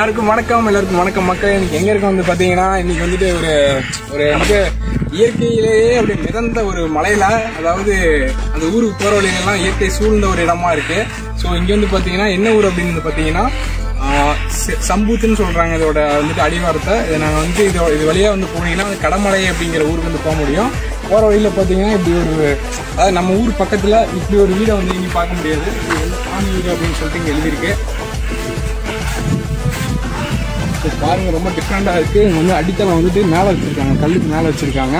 எல்லாருக்கும் வணக்கம் எல்லாருக்கும் வணக்கம் மக்கள் இன்னைக்கு எங்க இருக்கோம் வந்து பாத்தீங்கன்னா இன்னைக்கு வந்துட்டு ஒரு ஒரு வந்து இயற்கையிலேயே அப்படி மிதந்த ஒரு மலையில அதாவது அந்த ஊருக்கு போற வழியிலலாம் இயற்கை சூழ்ந்த ஒரு இடமா இருக்கு ஸோ இங்க வந்து பாத்தீங்கன்னா என்ன ஊர் அப்படின்னு வந்து பாத்தீங்கன்னா ஆஹ் செ- சம்பூத்துன்னு சொல்றாங்க இதோட வந்துட்டு அடிவாரத்தை இதை நாங்கள் வந்து இது இது வழியா வந்து போனீங்கன்னா அந்த கடமலை அப்படிங்கிற ஊருக்கு வந்து போக முடியும் போற வழியில பாத்தீங்கன்னா இப்படி ஒரு அதாவது நம்ம ஊர் பக்கத்துல இப்படி ஒரு வீடை வந்து இனி பார்க்க முடியாது இது வந்து சாமி வீடு அப்படின்னு சொல்லிட்டு இங்க எழுதியிருக்கு ஸோ பாருங்க ரொம்ப டிஃப்ரெண்டாக இருக்கு இங்க வந்து அடித்தளம் வந்துட்டு மேலே வச்சிருக்காங்க கல்லுக்கு மேலே வச்சிருக்காங்க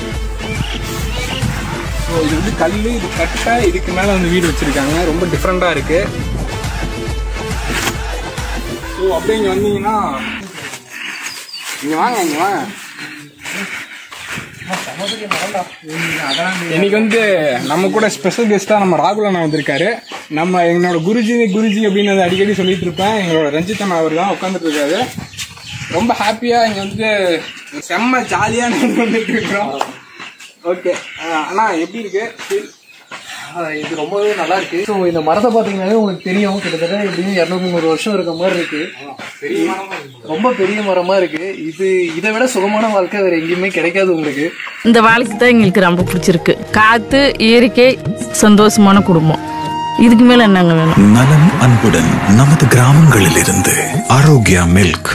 ஸோ இது வந்து கல் இது கட்டை இதுக்கு மேலே வந்து வீடு வச்சிருக்காங்க ரொம்ப டிஃப்ரெண்டாக இருக்கு ஸோ அப்படியே இங்கே வந்தீங்கன்னா இங்கே வாங்க இங்கே வாங்க இன்னைக்கு வந்து நம்ம கூட ஸ்பெஷல் கெஸ்டா நம்ம ராகுல் அண்ணா வந்திருக்காரு நம்ம எங்களோட குருஜி குருஜி அப்படின்னு அதை அடிக்கடி சொல்லிட்டு இருப்பேன் எங்களோட ரஞ்சித் அண்ணா அவர் தான் உட்காந்துட்டு இருக்காரு ரொம்ப ஹாப்பியா இங்க வந்து செம்ம ஜாலியா நடந்து வந்துட்டு இருக்கிறோம் ஓகே அண்ணா எப்படி இருக்கு feel? ஆஹ் இது ரொம்பவே நல்லா இருக்கு ஸோ இந்த மரத்தை பார்த்தீங்கன்னாலே உங்களுக்கு தெரியும் கிட்டத்தட்ட எப்படியும் இரநூறு முந்நூறு வருஷம் இருக்க மாதிரி இருக்கு பெரிய மரமா இருக்கு. ரொம்ப பெரிய மரமா இருக்கு இது இதை விட சுகமான வாழ்க்கை வேற எங்கேயுமே கிடைக்காது உங்களுக்கு இந்த வாழ்க்கை தான் எங்களுக்கு ரொம்ப பிடிச்சிருக்கு காத்து இயற்கை சந்தோஷமான குடும்பம் இதுக்கு மேல என்னங்க வேணும் நலம் அன்புடன் நமது கிராமங்களிலிருந்து ஆரோக்கியா மில்க்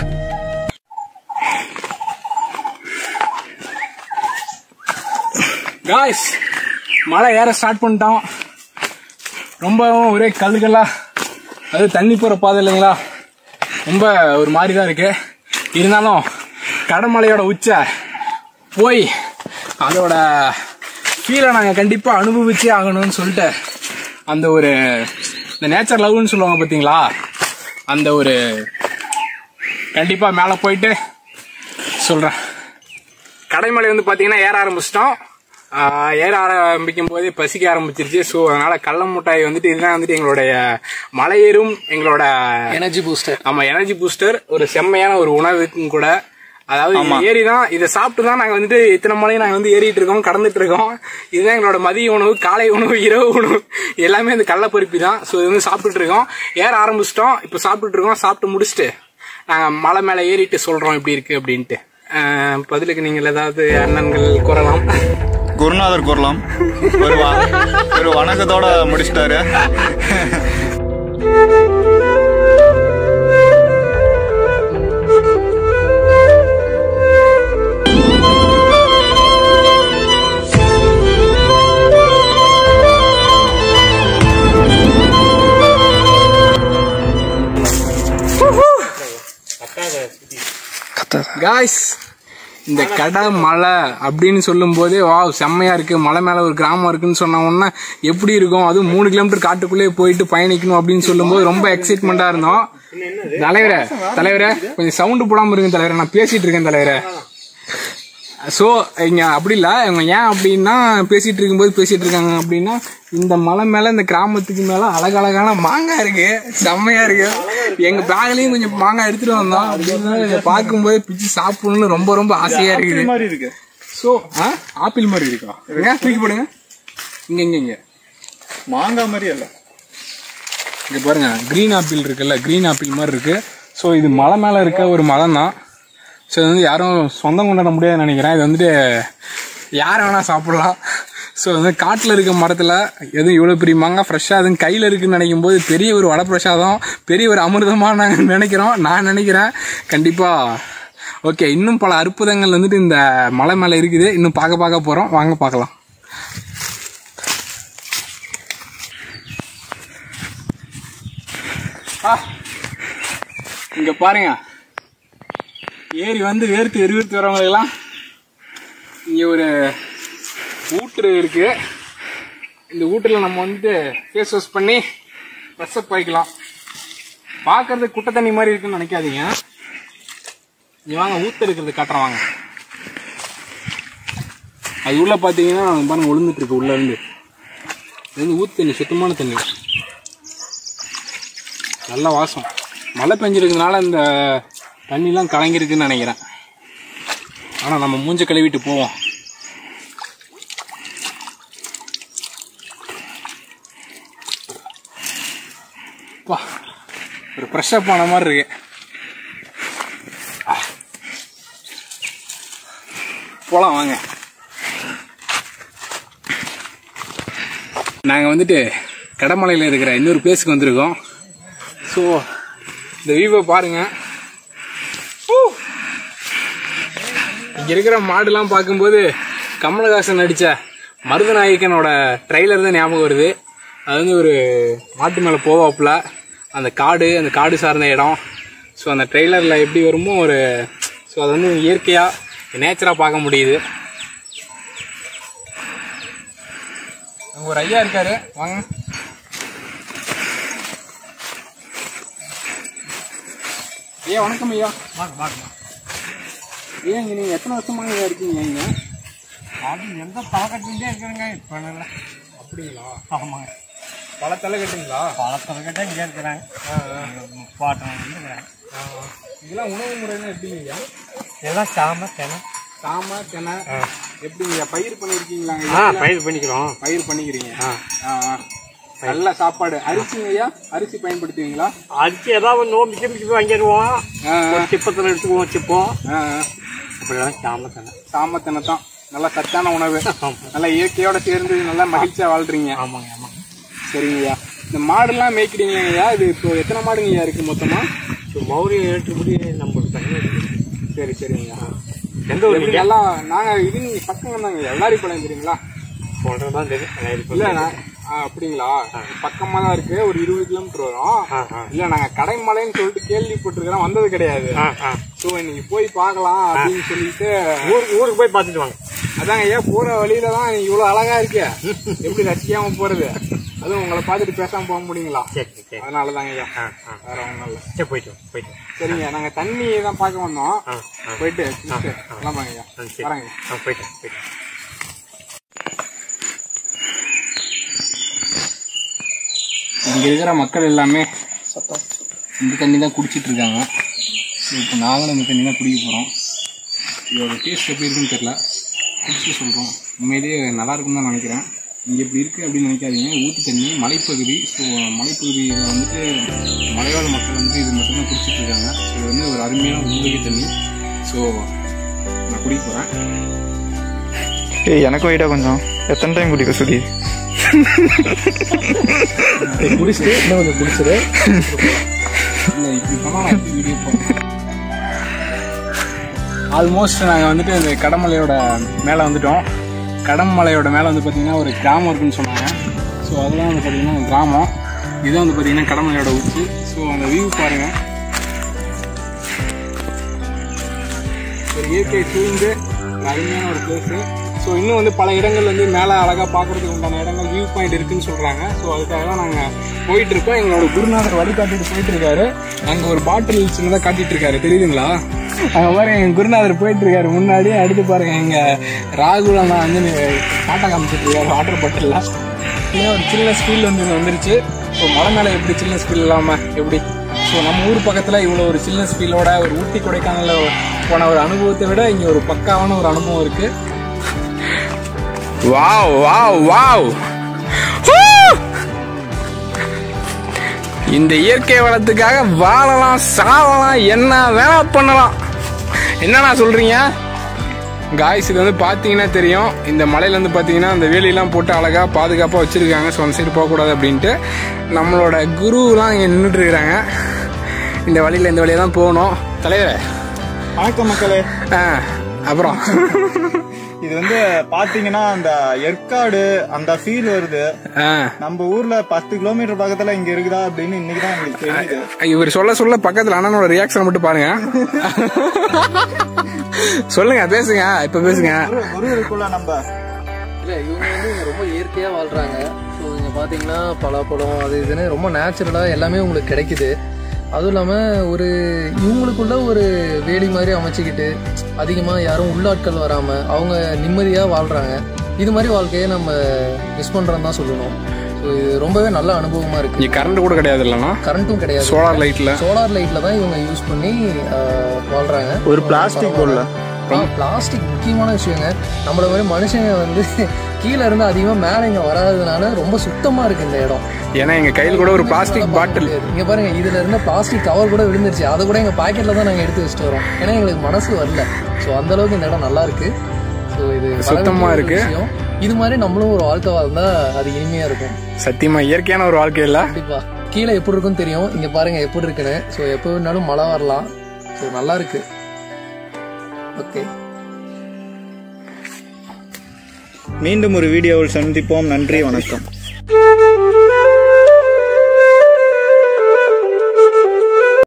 காய்ஸ் மழை ஏற ஸ்டார்ட் பண்ணிட்டோம் ரொம்பவும் ஒரே கல்லுகளா அது தண்ணி போகிற பாதை இல்லைங்களா ரொம்ப ஒரு மாதிரி தான் இருக்கு இருந்தாலும் கடமலையோட உச்ச போய் அதோட ஃபீலை நாங்கள் கண்டிப்பாக அனுபவிச்சே ஆகணும்னு சொல்லிட்டு அந்த ஒரு இந்த நேச்சர் லவ்னு சொல்லுவாங்க பார்த்தீங்களா அந்த ஒரு கண்டிப்பாக மேலே போயிட்டு சொல்கிறேன் கடைமலை வந்து பாத்தீங்கன்னா ஏற ஆரம்பிச்சிட்டோம் ஆஹ் ஏற ஆரம்பிக்கும் போதே பசிக்க ஆரம்பிச்சிருச்சு ஸோ அதனால கள்ள மிட்டாய் வந்துட்டு இதுதான் வந்துட்டு எங்களுடைய மலையேறும் எங்களோட எனர்ஜி பூஸ்டர் ஆமா எனர்ஜி பூஸ்டர் ஒரு செம்மையான ஒரு உணவுக்கும் கூட அதாவது இது ஏறி தான் இதை சாப்பிட்டு தான் நாங்கள் வந்துட்டு இத்தனை மலையும் நாங்கள் வந்து ஏறிட்டு இருக்கோம் கடந்துட்டு இருக்கோம் இதுதான் எங்களோட மதிய உணவு காலை உணவு இரவு உணவு எல்லாமே இந்த கடலப்பருப்பி தான் ஸோ இது வந்து சாப்பிட்டுட்டு இருக்கோம் ஏற ஆரம்பிச்சிட்டோம் இப்போ சாப்பிட்டுட்டு இருக்கோம் சாப்பிட்டு முடிச்சுட்டு நாங்கள் மலை மேலே ஏறிட்டு சொல்கிறோம் எப்படி இருக்கு அப்படின்ட்டு ஆஹ் பதிலுக்கு நீங்கள் ஏதாவது அண்ணன்கள் கூறலாம் குருநாதர் கூறலாம் ஒரு வ- ஒரு வணக்கத்தோட முடிச்சிட்டாரு காய்ஸ் இந்த கடை மலை அப்படின்னு சொல்லும் போதே வா செம்மையா இருக்கு மலை மேல ஒரு கிராமம் இருக்குன்னு சொன்ன உடனே எப்படி இருக்கும் அதுவும் மூணு கிலோமீட்டர் காட்டுக்குள்ளேயே போயிட்டு பயணிக்கணும் அப்படின்னு சொல்லும்போது ரொம்ப எக்ஸைட்மெண்டா இருந்தோம் தலைவரே தலைவரே கொஞ்சம் சவுண்டு போடாம இருங்க தலைவரே நான் பேசிட்டு இருக்கேன் தலைவரே ஸோ இங்க அப்படி இல்லை இவங்க ஏன் அப்படின்னா பேசிட்டு இருக்கும்போது பேசிட்டு இருக்காங்க அப்படின்னா இந்த மலை மேல இந்த கிராமத்துக்கு மேல அழகழகான மாங்காய் இருக்கு செம்மையா இருக்கு எங்க பேக்லயும் கொஞ்சம் மாங்காய் எடுத்துட்டு வந்தோம் அப்படின்னா இதை பார்க்கும்போது பிச்சு சாப்பிடணும்னு ரொம்ப ரொம்ப ஆசையா இருக்குது மாதிரி இருக்கு ஸோ ஆப்பிள் மாதிரி இருக்கா எங்க தூக்கி போடுங்க இங்க இங்க இங்க மாங்காய் மாதிரி அல்ல இங்க பாருங்க கிரீன் ஆப்பிள் இருக்குல்ல கிரீன் ஆப்பிள் மாதிரி இருக்கு ஸோ இது மலை மேல இருக்க ஒரு மரம் தான் ஸோ இது வந்து யாரும் சொந்தம் கொண்டாட முடியாதுன்னு நினைக்கிறேன் இது வந்துட்டு யார் வேணா சாப்பிடலாம் ஸோ வந்து காட்டில் இருக்க மரத்தில் எதுவும் இவ்வளோ பெரிய மாங்காய் ஃப்ரெஷ்ஷாக எதுவும் கையில் இருக்குன்னு நினைக்கும் போது பெரிய ஒரு வடப்பிரசாதம் பெரிய ஒரு அமிர்தமாக நாங்கள் நினைக்கிறோம் நான் நினைக்கிறேன் கண்டிப்பாக ஓகே இன்னும் பல அற்புதங்கள் வந்துட்டு இந்த மலை மேலே இருக்குது இன்னும் பார்க்க பார்க்க போகிறோம் வாங்க பார்க்கலாம் ஆ இங்க பாருங்க ஏரி வந்து வேர்த்து எரிவிர்த்து வரவங்களுக்கெல்லாம் இங்க ஒரு ஊற்று இருக்கு இந்த ஊற்றுல நம்ம வந்துட்டு ஃபேஸ் வாஷ் பண்ணி ஃப்ரெஷ்அப் ஆகிக்கலாம் பார்க்கறதுக்கு குட்டை தண்ணி மாதிரி இருக்குன்னு நினைக்காதீங்க இங்க வாங்க ஊத்து இருக்கிறது காட்டுறேன் வாங்க அது உள்ள பார்த்தீங்கன்னா பாருங்க விழுந்துட்டு இருக்கு உள்ள இருந்து இது வந்து ஊத்து தண்ணி சுத்தமான தண்ணி நல்ல வாசம் மழை பெஞ்சிருக்கிறதுனால இந்த தண்ணிலாம் கலங்கிருக்குன்னு நினைக்கிறேன் ஆனால் நம்ம மூஞ்ச கழுவிட்டு போவோம் அப்பா ஒரு ஃப்ரெஷ்ஷப் ஆன மாதிரி இருக்கு போலாம் வாங்க நாங்க வந்துட்டு கடமலையில் இருக்கிற இன்னொரு பிளேஸ்க்கு வந்திருக்கோம் ஸோ இந்த வியூவை பாருங்க இங்க இருக்கிற மாடுலாம் பார்க்கும்போது கமலஹாசன் நடிச்ச மருதநாயக்கனோட ட்ரைலர் தான் ஞாபகம் வருது அது வந்து ஒரு மாட்டு மேலே போவாப்புல அந்த காடு அந்த காடு சார்ந்த இடம் ஸோ அந்த ட்ரெய்லரில் எப்படி வருமோ ஒரு ஸோ அது வந்து இயற்கையாக நேச்சராக பார்க்க முடியுது அங்கே ஒரு ஐயா இருக்காரு வாங்க ஐயா வணக்கம் ஐயா வாங்க வாங்க ஏன் இங்க நீங்க எத்தனை வருஷமாக இங்க இருக்கீங்க இங்க அது எந்த பழக்கத்துலேயே இருக்கிறேங்க இப்போ நல்லா அப்படிங்களா ஆமாங்க பல தலை கட்டுங்களா பழக்கத்துக்கிட்ட இங்கே இருக்கிறாங்க பாட்டம் இருக்கிறாங்க இதெல்லாம் உணவு முறைலாம் எப்படிங்க ஐயா எல்லாம் சாம தெனை சாம தெனை எப்படிங்க பயிர் பண்ணிருக்கீங்களா ஆ பயிர் பண்ணிக்கிறோம் பயிர் பண்ணிக்கிறீங்க ஆ, ஆ. நல்ல சாப்பாடு அரிசிங்க ஐயா அரிசி பயன்படுத்துவீங்களா அரிசி ஏதாவது நோம்பு கிம்பிக்கு வாங்கிடுவோம் ஆ, ஆ, ஒரு சிப்பத்தில் எடுத்துக்குவோம் சிப்போம் ஆ, ஆ. அப்படிலாம் சாம தெனை சாம தெனை தான் நல்ல சத்தான உணவு நல்ல இயற்கையோட சேர்ந்து நல்லா மகிழ்ச்சியா வாழ்றீங்க ஆமாங்க ஆமாங்க சரிங்கய்யா இந்த மாடுலாம் மேய்க்கிறீங்கய்யா இது இப்போ எத்தனை மாடுங்கய்யா இருக்கு மொத்தமா ஸோ மௌரி ஏற்றுபடி நம்மளுக்கு தண்ணி இருக்குது. சரி சரிங்கய்யா எந்த ஊர் எப்படி எல்லாம் நாங்க இது நீங்க பக்கம் தாங்க எல்லாரி பழம் தெரியுங்களா சொல்கிறது தான் தெரியும் எனக்கு இல்ல நான் ஆ, அப்படிங்களா பக்கமா தான் இருக்கு ஒரு இருபது கிலோமீட்டர் வரும் ஆ ஆ இல்ல நாங்க கடைமலைன்னு சொல்லிட்டு கேள்விப்பட்டிருக்கிறோம் வந்தது கிடையாது ஆ ஆ சோ இன்னைக்கு போய் பார்க்கலாம் அப்படின்னு சொல்லிட்டு ஊருக்கு ஊருக்கு போய் பார்த்துட்டு வாங்க அதாங்க ஏன் போற வழியில தான் நீ இவ்வளவு அழகா இருக்க எப்படி ரசிக்காம போறது அதுவும் உங்களை பார்த்துட்டு பேசாம போக முடியுங்களா சரி சரி சரி அதனால தாங்க ஐயா ஆ ஆ வேற ஒண்ணும் இல்ல சரி போயிட்டு வாங்க போயிட்டு வாங்க சரிங்க நாங்க தண்ணி தான் பார்க்க வந்தோம் ஆ ஆ போயிட்டு குளிச்சுட்டு கிளம்பாங்க ஐயா ஆ, சரி வரேங்க ஆ போயிட்டு வாங்க போயிட்டு வாங்க. இங்க இருக்கிற மக்கள் எல்லாமே இந்த தண்ணி தான் குடிச்சிட்டு இருக்காங்க ஸோ இப்போ நாங்களும் இந்த தண்ணி தான் குடிக்க போகிறோம் இதோட டேஸ்ட் எப்படி இருக்குன்னு தெரியல குடிச்சு சொல்கிறோம் உண்மையிலேயே நல்லா இருக்கும்னு தான் நினைக்கிறேன் இங்கே இப்படி இருக்குது அப்படின்னு நினைக்காதீங்க ஊற்று தண்ணி மலைப்பகுதி ஸோ மலைப்பகுதியில் வந்துட்டு மலைவாழ் மக்கள் வந்து இது மட்டும்தான் குடிச்சிட்டு இருக்காங்க ஸோ இது வந்து ஒரு அருமையான மூலிகை தண்ணி ஸோ நான் குடிக்க போகிறேன் ஏய் எனக்கும் வைடா கொஞ்சம் எத்தனை டைம் குடிக்க சுதி குடிச்சிட்டு இன்னும் கொஞ்சம் குடிச்சிரு இல்லை இப்படி பண்ணால் நான் எப்படி வீடியோ போடுறேன் ஆல்மோஸ்ட் நாங்கள் வந்துட்டு இந்த கடமலையோட மேலே வந்துட்டோம் கடமலையோட மேலே வந்து பார்த்தீங்கன்னா ஒரு கிராமம் இருக்குன்னு சொன்னாங்க ஸோ அதெல்லாம் வந்து பார்த்தீங்கன்னா கிராமம் இதுதான் வந்து பார்த்தீங்கன்னா கடமலையோட உச்சி ஸோ அந்த வியூ பாருங்கள் ஒரு இயற்கை சூழ்ந்து ஒரு அருமையான ஒரு பிளேஸு ஸோ இன்னும் வந்து பல இடங்கள் வந்து மேலே அழகாக பார்க்கறதுக்கு உண்டான இடங்கள் வியூ பாயிண்ட் இருக்குன்னு சொல்கிறாங்க ஸோ அதுக்காக தான் நாங்கள் போயிட்டு இருக்கோம் எங்களோட குருநாதர் வழிகாட்டிட்டு போயிட்டு இருக்காரு அங்கே ஒரு பாட்டில் சின்னதாக காட்டிட்டு இருக்காரு தெரியுதுங்களா அங்கே பாருங்க எங்கள் குருநாதர் போயிட்டு இருக்காரு முன்னாடி அடுத்து பாருங்க எங்கள் ராகுல் அண்ணா வந்து நீ- டாட்டா காமிச்சிட்டு இருக்காரு வாட்டர் பாட்டிலில் ஏன்னா ஒரு சின்ன ஸ்பீல் வந்து இங்க வந்துருச்சு ஸோ மலை மேலே எப்படி சின்ன ஸ்பீல் இல்லாமல் எப்படி ஸோ நம்ம ஊர் பக்கத்தில் இவ்வளோ ஒரு சின்ன ஸ்பீலோட ஒரு ஊட்டி கொடைக்கானலில் போன ஒரு அனுபவத்தை விட இங்கே ஒரு பக்காவான ஒரு அனுபவம் இருக்கு வாவ் வாவ் வாவ் இந்த இயற்கை வளத்துக்காக வாழலாம் சாவலாம் என்ன வேணா பண்ணலாம் என்னண்ணா சொல்றீங்க காய்ஸ் இது வந்து பார்த்தீங்கன்னா தெரியும் இந்த மலையில வந்து பார்த்தீங்கன்னா அந்த வேலியெல்லாம் போட்டு அழகா பாதுகாப்பாக வச்சிருக்காங்க ஸோ அந்த சைடு போகக்கூடாது அப்படின்ட்டு நம்மளோட குருலாம் இங்கே நின்றுட்டு இருக்கிறாங்க இந்த வழியில் இந்த வழியாக தான் போகணும் தலைவரே வணக்கம் மக்களே ஆ அப்புறம் இது வந்து பாத்தீங்கன்னா அந்த ஏற்காடு அந்த ஃபீல் வருது ஆ நம்ம ஊர்ல பத்து கிலோமீட்டர் பக்கத்துல இங்க இருக்குதா அப்படின்னு இன்னைக்கு தான் எங்களுக்கு தெரியுது இவர் சொல்ல சொல்ல பக்கத்துல அண்ணனோட ரியாக்ஷன் மட்டும் பாருங்க சொல்லுங்க பேசுங்க இப்ப பேசுங்க ஒரு- ஒரு இருக்குள்ள நம்ம இல்லை இவங்க வந்து இங்கே ரொம்ப இயற்கையாக வாழ்கிறாங்க ஸோ இங்கே பார்த்தீங்கன்னா பலாப்பழம் அது இதுன்னு ரொம்ப நேச்சுரலாக எல்லாமே உங்களுக்கு கிடைக்குது அதுவும் இல்லாமல் ஒரு இவங்களுக்குள்ள ஒரு வேலி மாதிரி அமைச்சிக்கிட்டு அதிகமாக யாரும் உள்ளாட்கள் வராமல் அவங்க நிம்மதியாக வாழ்கிறாங்க இது மாதிரி வாழ்க்கையை நம்ம மிஸ் பண்ணுறோன்னு தான் சொல்லணும் ஸோ இது ரொம்பவே நல்ல அனுபவமாக இருக்குது இங்க கரண்ட் கூட கிடையாது இல்லைன்னா கரண்ட்டும் கிடையாது சோலார் லைட்ல சோலார் லைட்டில் தான் இவங்க யூஸ் பண்ணி ஆஹ், வாழ்றாங்க ஒரு plastic பொருள்ல. பிளாஸ்டிக் முக்கியமான விஷயங்க நம்மள மாதிரி மனுஷங்க வந்து கீழே இருந்து அதிகமாக மேலே இங்கே வராததுனால ரொம்ப சுத்தமாக இருக்கு இந்த இடம் ஏன்னா எங்க கையில் கூட ஒரு பிளாஸ்டிக் பாட்டில் இங்க பாருங்க இதுல இருந்த பிளாஸ்டிக் கவர் கூட விழுந்துருச்சு அதை கூட எங்க பாக்கெட்ல தான் நாங்க எடுத்து வச்சுட்டு வரோம் ஏன்னா எங்களுக்கு மனசு வரல ஸோ அந்த அளவுக்கு இந்த இடம் நல்லா இருக்கு ஸோ இது சுத்தமா வரவேண்டிய ஒரு இருக்கு. விஷயம். இது மாதிரி நம்மளும் ஒரு வாழ்க்கை வாழ்ந்தா அது இனிமையா இருக்கும் சத்தியமா இயற்கையான ஒரு வாழ்க்கை இல்ல கண்டிப்பா கீழே எப்படி இருக்குன்னு தெரியும் இங்க பாருங்க எப்படி இருக்குன்னு ஸோ எப்போ வேணாலும் மழை வரலாம் ஸோ நல்லா இருக்கு ஓகே மீண்டும் ஒரு வீடியோவில் சந்திப்போம் நன்றி வணக்கம்